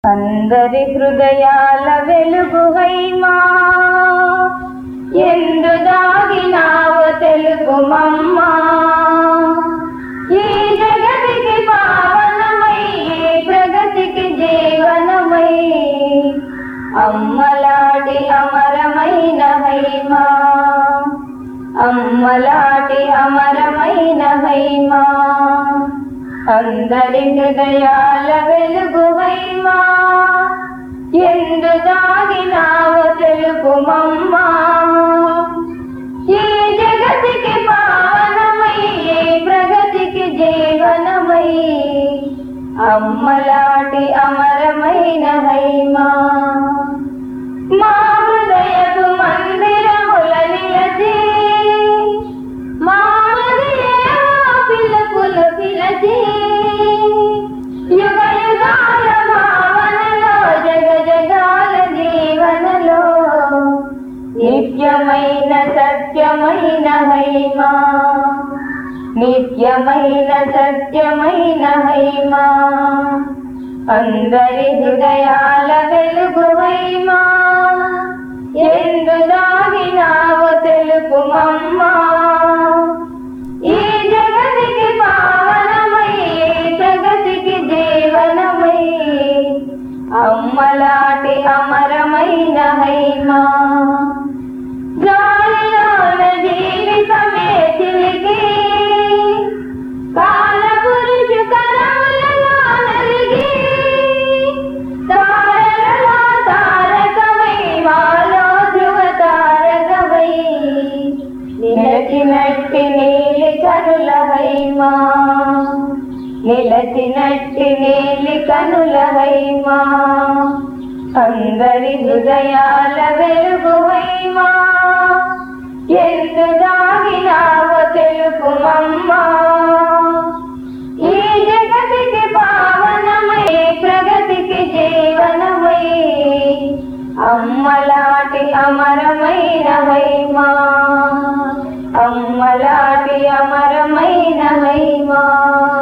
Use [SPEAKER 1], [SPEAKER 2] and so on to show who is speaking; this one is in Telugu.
[SPEAKER 1] అందరి హృదయాల వెలుగు హైమా ఎందు దాగినావో తెలుపుమమ్మా ఈ జగతికి పావనమై ఈ ప్రగతికి జీవనమై అమ్మలాటి అమరమైన హైమా అమ్మలాటి అమరమైన హైమా అందరి హృదయాల వెలుగు హైమా ఎందు దాగినావో తెలుపుమమ్మా ఈ జగతికి పావనమై ఈ ప్రగతికి జీవనమై అమ్మలాంటి అమరమైన హైమా మా హృదయపు మందిరముల నిలచి మా హృదయమా పిలుపులు పిలచి యుగ యుగాల భావనలో జగ జగాల జీవనలో నిత్యమైన సత్యమైన హైమా నిత్యమైన సత్యమైన హైమా అందరి హృదయాల వెలుగు హైమా ఎందు దాగినావో తెలుపుమమ్మా ఈ జగతికి పావనమై ఈ ప్రగతికి జీవనమై అమ్మలాటి అమరమైన హైమా గాలిలోన జీవితమే చిలికి కాలపురుషు కరములలో నలిగి తారలలో తారకమై మాలో ధ్రువ తారకమై నిలచినట్టి నీలి కనుల హైమా నిలచినట్టి నీలి కనుల హైమా అందరి హృదయాల వెలుగు హైమా ఎందు దాగినావో తెలుపుమమ్మా ఈ జగతికి పావనమై ప్రగతికి జీవనమై అమ్మలాటి అమరమైన హైమా అమ్మలాటి అమరమైన హైమా